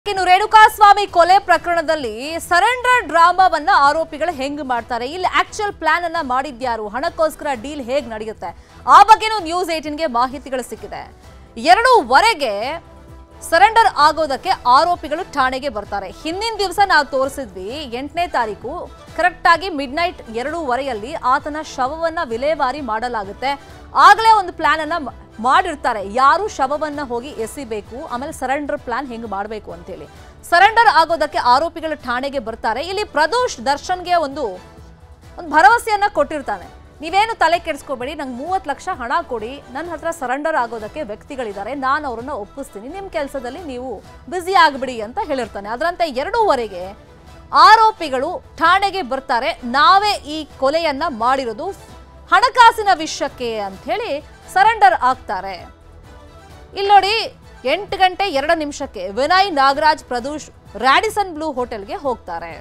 ಇನ್ನು ರೇಣುಕಾಸ್ವಾಮಿ ಕೊಲೆ ಪ್ರಕರಣದಲ್ಲಿ ಸರೆಂಡರ್ ಡ್ರಾಮಾವನ್ನ ಆರೋಪಿಗಳು ಹೆಂಗ್ ಮಾಡ್ತಾರೆ ಇಲ್ಲಿ ಆಕ್ಚುಯಲ್ ಪ್ಲಾನ್ ಅನ್ನ ಮಾಡಿದ್ಯಾರು ಹಣಕ್ಕೋಸ್ಕರ ಡೀಲ್ ಹೇಗ್ ನಡೆಯುತ್ತೆ ಆ ಬಗ್ಗೆನೂ ನ್ಯೂಸ್ ಏಟಿನ್ಗೆ ಮಾಹಿತಿಗಳು ಸಿಕ್ಕಿದೆ ಎರಡೂವರೆಗೆ ಸರೆಂಡರ್ ಆಗೋದಕ್ಕೆ ಆರೋಪಿಗಳು ಠಾಣೆಗೆ ಬರ್ತಾರೆ ಹಿಂದಿನ ದಿವಸ ನಾವು ತೋರಿಸಿದ್ವಿ ಎಂಟನೇ ತಾರೀಕು ಕರೆಕ್ಟ್ ಆಗಿ ಮಿಡ್ ನೈಟ್ ಎರಡೂವರೆಯಲ್ಲಿ ಆತನ ಶವವನ್ನ ವಿಲೇವಾರಿ ಮಾಡಲಾಗುತ್ತೆ ಆಗಲೇ ಒಂದು ಪ್ಲಾನ್ ಅನ್ನ ಮ- ಮಾಡಿರ್ತಾರೆ ಯಾರು ಶವವನ್ನ ಹೋಗಿ ಎಸಿಬೇಕು ಆಮೇಲೆ ಸರೆಂಡರ್ ಪ್ಲಾನ್ ಹೆಂಗ್ ಮಾಡಬೇಕು ಅಂತೇಳಿ ಸರೆಂಡರ್ ಆಗೋದಕ್ಕೆ ಆರೋಪಿಗಳು ಠಾಣೆಗೆ ಬರ್ತಾರೆ ಇಲ್ಲಿ ಪ್ರದೋಷ್ ದರ್ಶನ್ಗೆ ಒಂದು ಒಂದು ಭರವಸೆಯನ್ನ ಕೊಟ್ಟಿರ್ತಾನೆ ನೀವೇನು ತಲೆ ಕೆಡಿಸ್ಕೋಬೇಡಿ ನಂಗೆ ಮೂವತ್ತು ಲಕ್ಷ ಹಣ ಕೊಡಿ ನನ್ನ ಹತ್ರ ಸರೆಂಡರ್ ಆಗೋದಕ್ಕೆ ವ್ಯಕ್ತಿಗಳಿದ್ದಾರೆ ನಾನು ಅವ್ರನ್ನ ಒಪ್ಪಿಸ್ತೀನಿ ನಿಮ್ಮ ಕೆಲಸದಲ್ಲಿ ನೀವು ಬ್ಯುಸಿ ಆಗಿಬಿಡಿ ಅಂತ ಹೇಳಿರ್ತಾನೆ ಅದರಂತೆ ಎರಡೂವರೆಗೆ ಆರೋಪಿಗಳು ಠಾಣೆಗೆ ಬರ್ತಾರೆ ನಾವೇ ಈ ಕೊಲೆಯನ್ನ ಮಾಡಿರೋದು ಹಣಕಾಸಿನ ವಿಷಯಕ್ಕೆ ಅಂತ ಹೇಳಿ ಸರೆಂಡರ್ ಆಗ್ತಾರೆ ಇಲ್ಲಿ ನೋಡಿ ಎಂಟು ಗಂಟೆ ಎರಡು ನಿಮಿಷಕ್ಕೆ ವಿನಯ್ ನಾಗರಾಜ್ ಪ್ರದೂಷ್ ರ್ಯಾಡಿಸನ್ ಬ್ಲೂ ಹೋಟೆಲ್ಗೆ ಹೋಗ್ತಾರೆ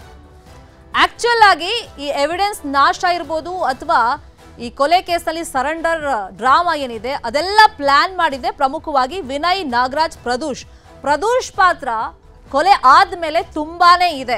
ಆಕ್ಚುಯಲ್ ಆಗಿ ಈ ಎವಿಡೆನ್ಸ್ ನಾಶ ಇರ್ಬೋದು ಅಥವಾ ಈ ಕೊಲೆ ಕೇಸಲ್ಲಿ ಸರೆಂಡರ್ ಡ್ರಾಮಾ ಏನಿದೆ ಅದೆಲ್ಲ ಪ್ಲಾನ್ ಮಾಡಿದೆ ಪ್ರಮುಖವಾಗಿ ವಿನಯ್ ನಾಗರಾಜ್ ಪ್ರದೂಷ್ ಪ್ರದೂಷ್ ಪಾತ್ರ ಕೊಲೆ ಆದ್ಮೇಲೆ ತುಂಬಾನೇ ಇದೆ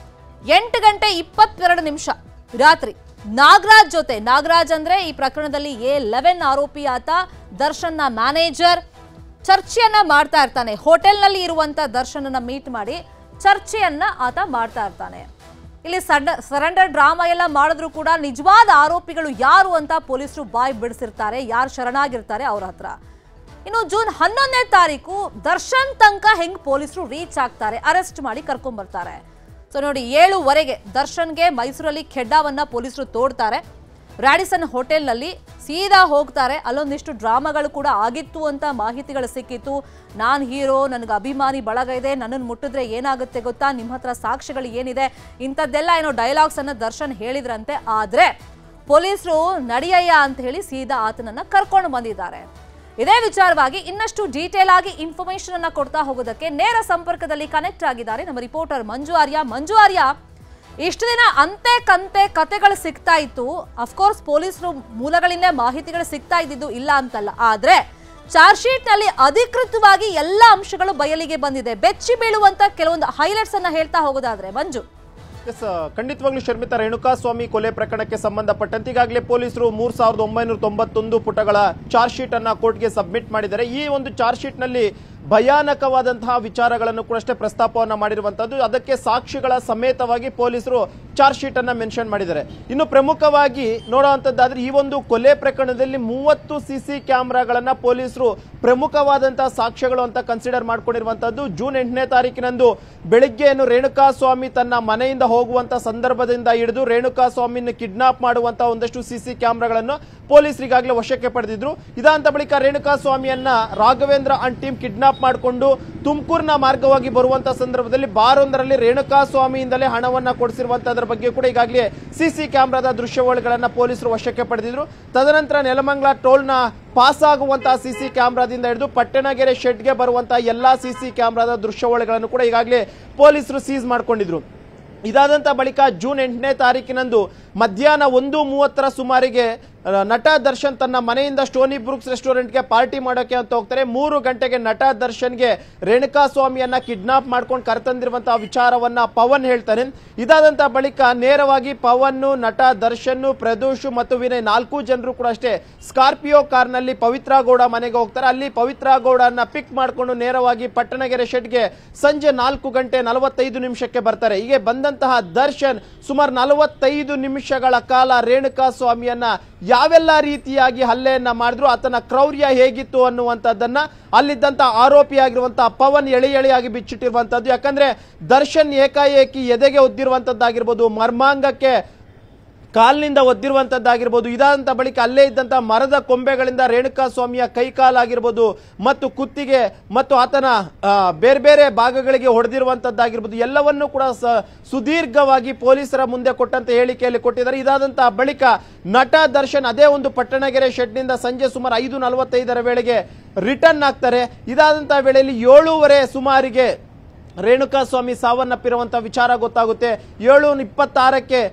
ಎಂಟು ಗಂಟೆ ಇಪ್ಪತ್ತೆರಡು ನಿಮಿಷ ರಾತ್ರಿ ನಾಗರಾಜ್ ಜೊತೆ ನಾಗರಾಜ್ ಅಂದ್ರೆ ಈ ಪ್ರಕರಣದಲ್ಲಿ ಎ ಲೆವೆನ್ ಆರೋಪಿ ಆತ ದರ್ಶನ್ನ ಮ್ಯಾನೇಜರ್ ಚರ್ಚೆಯನ್ನ ಮಾಡ್ತಾ ಇರ್ತಾನೆ ಹೋಟೆಲ್ನಲ್ಲಿ ಇರುವಂತ ದರ್ಶನನ ಮೀಟ್ ಮಾಡಿ ಚರ್ಚೆಯನ್ನ ಆತ ಮಾಡ್ತಾ ಇರ್ತಾನೆ ಇಲ್ಲಿ ಸಡ ಸರೆಂಡರ್ ಡ್ರಾಮಾ ಎಲ್ಲ ಮಾಡಿದ್ರು ಕೂಡ ನಿಜವಾದ ಆರೋಪಿಗಳು ಯಾರು ಅಂತ ಪೊಲೀಸರು ಬಾಯ್ ಬಿಡಿಸಿರ್ತಾರೆ ಯಾರು ಶರಣಾಗಿರ್ತಾರೆ ಅವ್ರ ಹತ್ರ ಇನ್ನು ಜೂನ್ ಹನ್ನೊಂದನೇ ತಾರೀಕು ದರ್ಶನ್ ತನಕ ಹೆಂಗ್ ಪೊಲೀಸರು ರೀಚ್ ಆಗ್ತಾರೆ ಅರೆಸ್ಟ್ ಮಾಡಿ ಕರ್ಕೊಂಡ್ ಬರ್ತಾರೆ ಸೊ ನೋಡಿ ಏಳುವರೆಗೆ ದರ್ಶನ್ಗೆ ಮೈಸೂರಲ್ಲಿ ಖೆಡ್ಡಾವನ್ನ ಪೊಲೀಸರು ತೋಡ್ತಾರೆ ರ್ಯಾಡಿಸನ್ ಹೋಟೆಲ್ನಲ್ಲಿ ಸೀದಾ ಹೋಗ್ತಾರೆ ಅಲ್ಲೊಂದಿಷ್ಟು ಡ್ರಾಮಾಗಳು ಕೂಡ ಆಗಿತ್ತು ಅಂತ ಮಾಹಿತಿಗಳು ಸಿಕ್ಕಿತ್ತು ನಾನು ಹೀರೋ ನನಗೆ ಅಭಿಮಾನಿ ಬಳಗ ಇದೆ ನನ್ನನ್ನು ಮುಟ್ಟಿದ್ರೆ ಏನಾಗುತ್ತೆ ಗೊತ್ತಾ ನಿಮ್ಮ ಹತ್ರ ಸಾಕ್ಷ್ಯಗಳು ಏನಿದೆ ಇಂಥದ್ದೆಲ್ಲ ಏನೋ ಡೈಲಾಗ್ಸ್ ಅನ್ನ ದರ್ಶನ್ ಹೇಳಿದ್ರಂತೆ ಆದ್ರೆ ಪೊಲೀಸರು ನಡೆಯಯ್ಯ ಅಂತ ಹೇಳಿ ಸೀದಾ ಆತನನ್ನ ಕರ್ಕೊಂಡು ಬಂದಿದ್ದಾರೆ ಇದೇ ವಿಚಾರವಾಗಿ ಇನ್ನಷ್ಟು ಡೀಟೇಲ್ ಆಗಿ ಇನ್ಫಾರ್ಮೇಶನ್ ಅನ್ನ ಕೊಡ್ತಾ ಹೋಗೋದಕ್ಕೆ ನೇರ ಸಂಪರ್ಕದಲ್ಲಿ ಕನೆಕ್ಟ್ ಆಗಿದ್ದಾರೆ ನಮ್ಮ ರಿಪೋರ್ಟರ್ ಮಂಜು ಆರ್ಯ ಮಂಜು ಆರ್ಯ ಇಷ್ಟು ದಿನ ಅಂತೆ ಕಂತೆ ಕತೆಗಳು ಸಿಗ್ತಾ ಇತ್ತು ಅಫ್ಕೋರ್ಸ್ ಪೊಲೀಸರು ಮೂಲಗಳಿಂದ ಮಾಹಿತಿಗಳು ಸಿಗ್ತಾ ಇದ್ದಿದ್ದು ಇಲ್ಲ ಅಂತಲ್ಲ ಆದ್ರೆ ಚಾರ್ಜ್ ಶೀಟ್ ನಲ್ಲಿ ಅಧಿಕೃತವಾಗಿ ಎಲ್ಲ ಅಂಶಗಳು ಬಯಲಿಗೆ ಬಂದಿದೆ ಬೆಚ್ಚಿ ಬೀಳುವಂತ ಕೆಲವೊಂದು ಹೈಲೈಟ್ಸ್ ಅನ್ನ ಹೇಳ್ತಾ ಹೋಗೋದಾದ್ರೆ ಮಂಜು ಎಸ್ ಖಂಡಿತವಾಗ್ಲೂ ಶರ್ಮಿತಾ ರೇಣುಕಾಸ್ವಾಮಿ ಕೊಲೆ ಪ್ರಕರಣಕ್ಕೆ ಸಂಬಂಧಪಟ್ಟಂತೆ ಈಗಾಗಲೇ ಪೊಲೀಸರು ಮೂರ್ ಸಾವಿರದ ಒಂಬೈನೂರ ತೊಂಬತ್ತೊಂದು ಪುಟಗಳ ಚಾರ್ಜ್ ಶೀಟ್ ಅನ್ನ ಕೋರ್ಟ್ಗೆ ಸಬ್ಮಿಟ್ ಮಾಡಿದ್ದಾರೆ ಈ ಒಂದು ಚಾರ್ಜ್ ಶೀಟ್ ನಲ್ಲಿ ಭಯಾನಕವಾದಂತಹ ವಿಚಾರಗಳನ್ನು ಕೂಡ ಅಷ್ಟೇ ಪ್ರಸ್ತಾಪವನ್ನ ಮಾಡಿರುವಂತದ್ದು ಅದಕ್ಕೆ ಸಾಕ್ಷಿಗಳ ಸಮೇತವಾಗಿ ಪೊಲೀಸರು ಚಾರ್ಜ್ ಶೀಟ್ ಅನ್ನ ಮೆನ್ಷನ್ ಮಾಡಿದ್ದಾರೆ ಇನ್ನು ಪ್ರಮುಖವಾಗಿ ನೋಡುವಂತದ್ದಾದ್ರೆ ಈ ಒಂದು ಕೊಲೆ ಪ್ರಕರಣದಲ್ಲಿ ಮೂವತ್ತು ಸಿಸಿ ಕ್ಯಾಮೆರಾಗಳನ್ನ ಪೊಲೀಸರು ಪ್ರಮುಖವಾದಂತಹ ಸಾಕ್ಷ್ಯಗಳು ಅಂತ ಕನ್ಸಿಡರ್ ಮಾಡ್ಕೊಂಡಿರುವಂತದ್ದು ಜೂನ್ ಎಂಟನೇ ತಾರೀಕಿನಂದು ಬೆಳಿಗ್ಗೆ ಏನು ರೇಣುಕಾ ಸ್ವಾಮಿ ತನ್ನ ಮನೆಯಿಂದ ಹೋಗುವಂತ ಸಂದರ್ಭದಿಂದ ಹಿಡಿದು ರೇಣುಕಾ ಸ್ವಾಮಿನ ಕಿಡ್ನಾಪ್ ಮಾಡುವಂತ ಒಂದಷ್ಟು ಸಿಸಿ ಕ್ಯಾಮೆರಾಗಳನ್ನು ಪೊಲೀಸರಿಗಾಗಲೇ ವಶಕ್ಕೆ ಪಡೆದಿದ್ರು ಇದಾಂತ ಬಳಿಕ ರೇಣುಕಾ ಸ್ವಾಮಿಯನ್ನ ರಾಘವೇಂದ್ರ ಅಂಡ್ ಟೀಮ್ ಕಿಡ್ನಾಪ್ ಮಾಡಿಕೊಂಡು ತುಮಕೂರಿನ ಮಾರ್ಗವಾಗಿ ಬರುವಂತ ಸಂದರ್ಭದಲ್ಲಿ ಬಾರೊಂದರಲ್ಲಿ ರೇಣುಕಾ ಸ್ವಾಮಿಯಿಂದಲೇ ಹಣವನ್ನ ಕೊಡಿಸಿರುವಂತದ್ರ ಬಗ್ಗೆ ಕೂಡ ಈಗಾಗಲೇ ಸಿಸಿ ಕ್ಯಾಮೆರಾದ ದೃಶ್ಯಾವಳಿಗಳನ್ನ ಪೊಲೀಸರು ವಶಕ್ಕೆ ಪಡೆದಿದ್ರು ತದನಂತರ ನೆಲಮಂಗಲ ಟೋಲ್ನ ಪಾಸ್ ಆಗುವಂತಹ ಸಿಸಿ ಕ್ಯಾಮೆರಾದಿಂದ ಹಿಡಿದು ಪಟ್ಟಣಗೆರೆ ಶೆಡ್ಗೆ ಬರುವಂತಹ ಎಲ್ಲಾ ಸಿಸಿ ಕ್ಯಾಮೆರಾದ ದೃಶ್ಯಾವಳಿಗಳನ್ನು ಕೂಡ ಈಗಾಗಲೇ ಪೊಲೀಸರು ಸೀಸ್ ಮಾಡ್ಕೊಂಡಿದ್ರು ಇದಾದಂತ ಬಳಿಕ ಜೂನ್ ಎಂಟನೇ ತಾರೀಕಿನಂದು ಮಧ್ಯಾಹ್ನ ಒಂದು ಮೂವತ್ತರ ಸುಮಾರಿಗೆ ಆ, ನಟ ದರ್ಶನ್ ತನ್ನ ಮನೆಯಿಂದ ಸ್ಟೋನಿ ಬ್ರೂಕ್ಸ್ ರೆಸ್ಟೋರೆಂಟ್ಗೆ ಪಾರ್ಟಿ ಮಾಡೋಕೆ ಅಂತ ಹೋಗ್ತಾರೆ ಮೂರು ಗಂಟೆಗೆ ನಟ ದರ್ಶನ್ಗೆ ರೇಣುಕಾ ಸ್ವಾಮಿಯನ್ನ ಕಿಡ್ನಾಪ್ ಮಾಡ್ಕೊಂಡು ಕರೆತಂದಿರುವಂತಹ ವಿಚಾರವನ್ನ ಪವನ್ ಹೇಳ್ತಾನೆ ಇದಾದಂತ ಬಳಿಕ ನೇರವಾಗಿ ಪವನ್ ನಟ ದರ್ಶನ್ ಪ್ರದೋಷ್ ಮತ್ತು ವಿನಯ್ ನಾಲ್ಕು ಜನರು ಕೂಡ ಅಷ್ಟೇ ಸ್ಕಾರ್ಪಿಯೋ ಕಾರ್ನಲ್ಲಿ ಪವಿತ್ರ ಗೌಡ ಮನೆಗೆ ಹೋಗ್ತಾರೆ ಅಲ್ಲಿ ಪವಿತ್ರ ಗೌಡನ್ನ ಪಿಕ್ ಮಾಡಿಕೊಂಡು ನೇರವಾಗಿ ಪಟ್ಟಣಗೆರೆ ಶೆಡ್ಗೆ ಸಂಜೆ ನಾಲ್ಕು ಗಂಟೆ ನಲವತ್ತೈದು ನಿಮಿಷಕ್ಕೆ ಬರ್ತಾರೆ ಹೀಗೆ ಬಂದಂತಹ ದರ್ಶನ್ ಸುಮಾರು ನಲವತ್ತೈದು ನಿಮಿಷಗಳ ಕಾಲ ರೇಣುಕಾ ಸ್ವಾಮಿಯನ್ನ ಯಾವೆಲ್ಲ ರೀತಿಯಾಗಿ ಹಲ್ಲೆಯನ್ನ ಮಾಡಿದ್ರು ಆತನ ಕ್ರೌರ್ಯ ಹೇಗಿತ್ತು ಅನ್ನುವಂಥದ್ದನ್ನ ಅಲ್ಲಿದ್ದಂತ ಆರೋಪಿಯಾಗಿರುವಂತಹ ಪವನ್ ಎಳೆ ಎಳೆಯಾಗಿ ಬಿಚ್ಚಿಟ್ಟಿರುವಂತದ್ದು ಯಾಕಂದ್ರೆ ದರ್ಶನ್ ಏಕಾಏಕಿ ಎದೆಗೆ ಒದ್ದಿರುವಂತದ್ದಾಗಿರ್ಬೋದು ಮರ್ಮಾಂಗಕ್ಕೆ ಕಾಲಿನಿಂದ ಒದ್ದಿರುವಂತದ್ದಾಗಿರ್ಬೋದು ಇದಾದಂತ ಬಳಿಕ ಅಲ್ಲೇ ಇದ್ದಂತ ಮರದ ಕೊಂಬೆಗಳಿಂದ ರೇಣುಕಾ ಸ್ವಾಮಿಯ ಕೈಕಾಲಾಗಿರ್ಬೋದು ಮತ್ತು ಕುತ್ತಿಗೆ ಮತ್ತು ಆತನ ಆ, ಬೇರೆ ಬೇರೆ ಭಾಗಗಳಿಗೆ ಹೊಡೆದಿರುವಂತದ್ದಾಗಿರ್ಬೋದು ಎಲ್ಲವನ್ನೂ ಕೂಡ ಸ- ಸುದೀರ್ಘವಾಗಿ ಪೊಲೀಸರ ಮುಂದೆ ಕೊಟ್ಟಂತ ಹೇಳಿಕೆಯಲ್ಲಿ ಕೊಟ್ಟಿದ್ದಾರೆ ಇದಾದಂತ ಬಳಿಕ ನಟ ದರ್ಶನ್ ಅದೇ ಒಂದು ಪಟ್ಟಣಗೆರೆ ಶೆಡ್ನಿಂದ ಸಂಜೆ ಸುಮಾರು ಐದು ನಲವತ್ತೈದರ ವೇಳೆಗೆ ರಿಟರ್ನ್ ಆಗ್ತಾರೆ ಇದಾದಂತ ವೇಳೆಯಲ್ಲಿ ಏಳೂವರೆ ಸುಮಾರಿಗೆ ರೇಣುಕಾ ಸ್ವಾಮಿ ಸಾವನ್ನಪ್ಪಿರುವಂತ ವಿಚಾರ ಗೊತ್ತಾಗುತ್ತೆ ಏಳು ಇಪ್ಪತ್ತಾರಕ್ಕೆ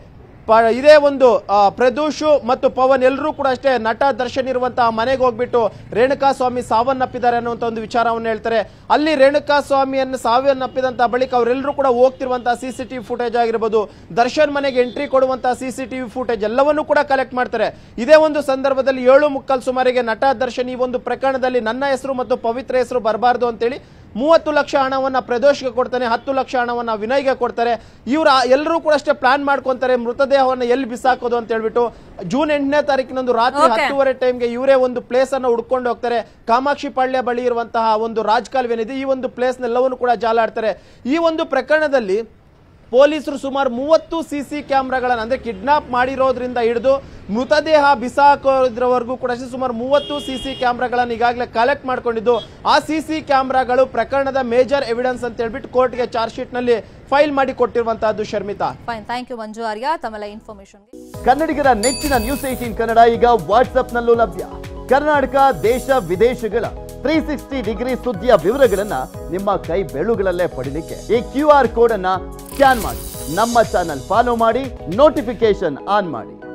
ಪ- ಇದೇ ಒಂದು ಆ, ಪ್ರದೂಷು ಮತ್ತು ಪವನ್ ಎಲ್ಲರೂ ಕೂಡ ಅಷ್ಟೇ ನಟ ದರ್ಶನ್ ಇರುವಂತಹ ಮನೆಗೆ ಹೋಗ್ಬಿಟ್ಟು ರೇಣುಕಾ ಸ್ವಾಮಿ ಸಾವನ್ನಪ್ಪಿದ್ದಾರೆ ಅನ್ನುವಂತ ಒಂದು ವಿಚಾರವನ್ನು ಹೇಳ್ತಾರೆ ಅಲ್ಲಿ ರೇಣುಕಾ ಸ್ವಾಮಿಯನ್ನು ಸಾವನ್ನಪ್ಪಿದಂತಹ ಬಳಿಕ ಅವರೆಲ್ಲರೂ ಕೂಡ ಹೋಗ್ತಿರುವಂತಹ ಸಿ ಸಿ ಟಿವಿ ಫುಟೇಜ್ ಆಗಿರ್ಬೋದು ದರ್ಶನ್ ಮನೆಗೆ ಎಂಟ್ರಿ ಕೊಡುವಂತಹ ಸಿ ಸಿ ಟಿವಿ ಫುಟೇಜ್ ಎಲ್ಲವನ್ನೂ ಕೂಡ ಕಲೆಕ್ಟ್ ಮಾಡ್ತಾರೆ ಇದೇ ಒಂದು ಸಂದರ್ಭದಲ್ಲಿ ಏಳು ಮುಕ್ಕಾಲ್ ಸುಮಾರಿಗೆ ನಟ ದರ್ಶನ್ ಈ ಒಂದು ಪ್ರಕರಣದಲ್ಲಿ ನನ್ನ ಹೆಸರು ಮತ್ತು ಪವಿತ್ರ ಹೆಸರು ಬರಬಾರ್ದು ಅಂತೇಳಿ ಮೂವತ್ತು ಲಕ್ಷ ಹಣವನ್ನ ಪ್ರದೋಷ್ಗೆ ಕೊಡ್ತಾನೆ ಹತ್ತು ಲಕ್ಷ ಹಣವನ್ನ ವಿನಯ್ಗೆ ಕೊಡ್ತಾರೆ ಇವ್ರು ಎಲ್ಲರೂ ಕೂಡ ಅಷ್ಟೇ ಪ್ಲಾನ್ ಮಾಡ್ಕೊಂತಾರೆ ಮೃತದೇಹವನ್ನ ಎಲ್ಲಿ ಬಿಸಾಕೋದು ಅಂತ ಹೇಳ್ಬಿಟ್ಟು ಜೂನ್ ಎಂಟನೇ ತಾರೀಕಿನಂದು ರಾತ್ರಿ Okay. ಹತ್ತುವರೆ ಟೈಮ್ಗೆ ಇವರೇ ಒಂದು ಪ್ಲೇಸ್ ಅನ್ನ ಹುಡ್ಕೊಂಡು ಹೋಗ್ತಾರೆ ಕಾಮಾಕ್ಷಿ ಪಾಳ್ಯ ಬಳಿ ಇರುವಂತಹ ಒಂದು ರಾಜಕಾಲುವೆನಿದೆ ಈ ಒಂದು ಪ್ಲೇಸ್ ನೆಲ್ಲವನ್ನು ಕೂಡ ಜಾಲಾಡ್ತಾರೆ ಈ ಒಂದು ಪ್ರಕರಣದಲ್ಲಿ ಪೊಲೀಸರು ಸುಮಾರು ಮೂವತ್ತು ಸಿ ಸಿ ಕ್ಯಾಮ್ರಾಗಳನ್ನು ಅಂದ್ರೆ ಕಿಡ್ನಾಪ್ ಮಾಡಿರೋದ್ರಿಂದ ಹಿಡಿದು ಮೃತದೇಹ ಬಿಸಾಕೋದ್ರವರೆಗೂ ಕೂಡ ಅಷ್ಟೇ ಸುಮಾರು ಮೂವತ್ತು ಸಿ ಸಿ ಕ್ಯಾಮ್ರಾಗಳನ್ನು ಈಗಾಗಲೇ ಕಲೆಕ್ಟ್ ಮಾಡ್ಕೊಂಡಿದ್ದು ಆ ಸಿ ಸಿ ಕ್ಯಾಮ್ರಾಗಳು ಪ್ರಕರಣದ ಮೇಜರ್ ಎವಿಡೆನ್ಸ್ ಅಂತ ಹೇಳ್ಬಿಟ್ಟು ಕೋರ್ಟ್ಗೆ ಚಾರ್ಜ್ ಶೀಟ್ ನಲ್ಲಿ ಫೈಲ್ ಮಾಡಿ ಕೊಟ್ಟಿರುವಂತಹದ್ದು Sharmitha fine thank you Manju Arya ತಮ್ಮೆಲ್ಲ ಇನ್ಫಾರ್ಮೇಶನ್ಗೆ ಕನ್ನಡಿಗರ ನೆಚ್ಚಿನ ನ್ಯೂಸ್ ಏಟೀನ್ ಕನ್ನಡ ಈಗ ವಾಟ್ಸ್ಆಪ್ನಲ್ಲೂ ಲಭ್ಯ ಕರ್ನಾಟಕ ದೇಶ ವಿದೇಶಗಳ ತ್ರೀ ಸಿಕ್ಸ್ಟಿ ಡಿಗ್ರಿ ಸುದ್ದಿಯ ವಿವರಗಳನ್ನ ನಿಮ್ಮ ಕೈ ಬೆಳುಗಳಲ್ಲೇ ಪಡಿಲಿಕ್ಕೆ ಈ ಕ್ಯೂ ಆರ್ ಕೋಡ್ ಅನ್ನ ಸ್ಕ್ಯಾನ್ ಮಾಡಿ ನಮ್ಮ ಚಾನಲ್ ಫಾಲೋ ಮಾಡಿ ನೋಟಿಫಿಕೇಶನ್ ಆನ್ ಮಾಡಿ